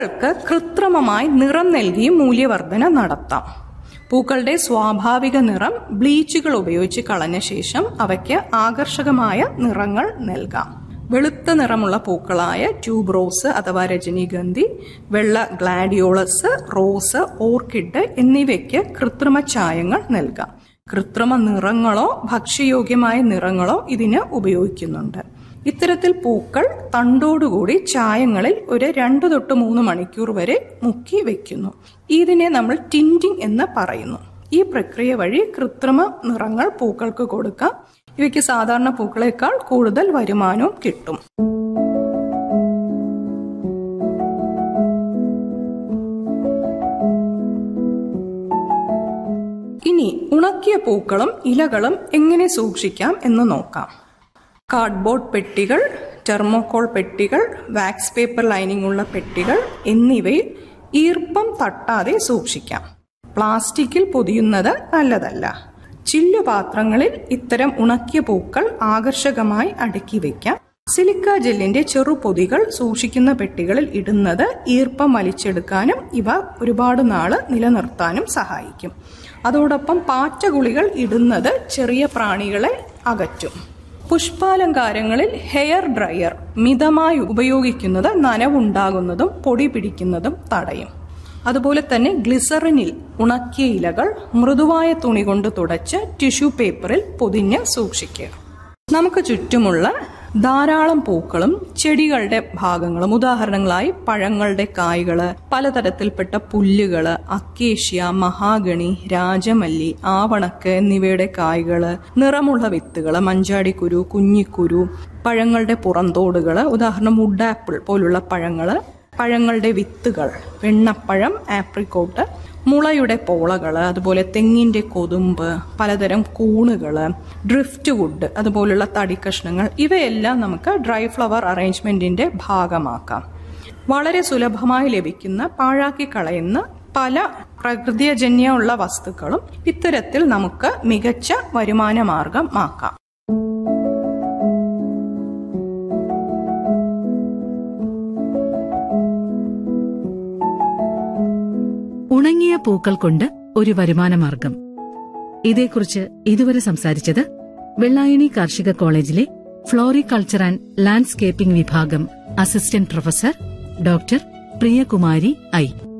പൂക്കൾക്ക് കൃത്രിമമായി നിറം നൽകിയും മൂല്യവർധന നടത്താം പൂക്കളുടെ സ്വാഭാവിക നിറം ബ്ലീച്ചുകൾ ഉപയോഗിച്ച് കളഞ്ഞ ശേഷം അവയ്ക്ക് ആകർഷകമായ നിറങ്ങൾ നൽകാം വെളുത്ത നിറമുള്ള പൂക്കളായ ട്യൂബ് റോസ് അഥവാ രജനീഗന്ധി വെള്ള ഗ്ലാഡിയോളസ് റോസ് ഓർക്കിഡ് എന്നിവയ്ക്ക് കൃത്രിമ ചായങ്ങൾ നൽകാം കൃത്രിമ നിറങ്ങളോ ഭക്ഷ്യയോഗ്യമായ നിറങ്ങളോ ഇതിന് ഉപയോഗിക്കുന്നുണ്ട് ഇത്തരത്തിൽ പൂക്കൾ തണ്ടോടുകൂടി ചായങ്ങളിൽ ഒരു രണ്ട് തൊട്ട് മൂന്ന് മണിക്കൂർ വരെ മുക്കി വെക്കുന്നു ഇതിനെ നമ്മൾ ടിൻറ്റിംഗ് എന്ന് പറയുന്നു ഈ പ്രക്രിയ വഴി കൃത്രിമ നിറങ്ങൾ പൂക്കൾക്ക് കൊടുക്കാം ഇവയ്ക്ക് സാധാരണ പൂക്കളേക്കാൾ കൂടുതൽ വരുമാനവും കിട്ടും ഇനി ഉണക്കിയ പൂക്കളും ഇലകളും എങ്ങനെ സൂക്ഷിക്കാം എന്ന് നോക്കാം കാർഡ്ബോർഡ് പെട്ടികൾ ടെർമോകോൾ പെട്ടികൾ വാക്സ് പേപ്പർ ലൈനിംഗ് ഉള്ള പെട്ടികൾ എന്നിവയിൽ ഈർപ്പം തട്ടാതെ സൂക്ഷിക്കാം പ്ലാസ്റ്റിക്കിൽ പൊതിയുന്നത് നല്ലതല്ല ചില്ലുപാത്രങ്ങളിൽ ഇത്തരം ഉണക്കിയ പൂക്കൾ ആകർഷകമായി അടുക്കി വയ്ക്കാം സിലിക്ക ജെല്ലിന്റെ ചെറുപൊതികൾ സൂക്ഷിക്കുന്ന പെട്ടികളിൽ ഇടുന്നത് ഈർപ്പം വലിച്ചെടുക്കാനും ഇവ ഒരുപാട് നാള് നിലനിർത്താനും സഹായിക്കും അതോടൊപ്പം പാറ്റഗുളികൾ ഇടുന്നത് ചെറിയ പ്രാണികളെ അകറ്റും പുഷ്പാലങ്കാരങ്ങളിൽ ഹെയർ ഡ്രയർ മിതമായി ഉപയോഗിക്കുന്നത് നനവുണ്ടാകുന്നതും പൊടി പിടിക്കുന്നതും തടയും അതുപോലെ തന്നെ ഗ്ലിസറിനിൽ ഉണക്കിയ ഇലകൾ മൃദുവായ തുണി കൊണ്ട് തുടച്ച് ടിഷ്യൂ പേപ്പറിൽ പൊതിഞ്ഞ് സൂക്ഷിക്കുക നമുക്ക് ചുറ്റുമുള്ള ധാരാളം പൂക്കളും ചെടികളുടെ ഭാഗങ്ങളും ഉദാഹരണങ്ങളായി പഴങ്ങളുടെ കായ്കള് പലതരത്തിൽപ്പെട്ട പുല്ലുകള് അക്കേഷ്യ മഹാഗണി രാജമല്ലി ആവണക്ക് എന്നിവയുടെ കായ്കള് നിറമുള്ള വിത്തുകള് മഞ്ചാടിക്കുരു കുഞ്ഞിക്കുരു പഴങ്ങളുടെ പുറന്തോടുകള് ഉദാഹരണം വുഡ് ആപ്പിൾ പോലുള്ള പഴങ്ങള് പഴങ്ങളുടെ വിത്തുകൾ വെണ്ണപ്പഴം ആപ്രിക്കോട്ട് മുളയുടെ പോളകൾ അതുപോലെ തെങ്ങിന്റെ കൊതുമ്പ് പലതരം കൂണുകള് ഡ്രിഫ്റ്റ് വുഡ് അതുപോലുള്ള തടിക്കഷ്ണങ്ങൾ ഇവയെല്ലാം നമുക്ക് ഡ്രൈ ഫ്ലവർ അറേഞ്ച്മെന്റിന്റെ ഭാഗമാക്കാം വളരെ സുലഭമായി ലഭിക്കുന്ന പാഴാക്കി കളയുന്ന പല പ്രകൃതിജന്യമുള്ള വസ്തുക്കളും ഇത്തരത്തിൽ നമുക്ക് മികച്ച വരുമാന മാർഗമാക്കാം ഉണങ്ങിയ പൂക്കൾ കൊണ്ട് ഒരു വരുമാനമാർഗം ഇതേക്കുറിച്ച് ഇതുവരെ സംസാരിച്ചത് വെള്ളായണി കാർഷിക കോളേജിലെ ഫ്ലോറികൾച്ചർ ആൻഡ് ലാൻഡ്സ്കേപ്പിംഗ് വിഭാഗം assistant professor doctor Priyakumari I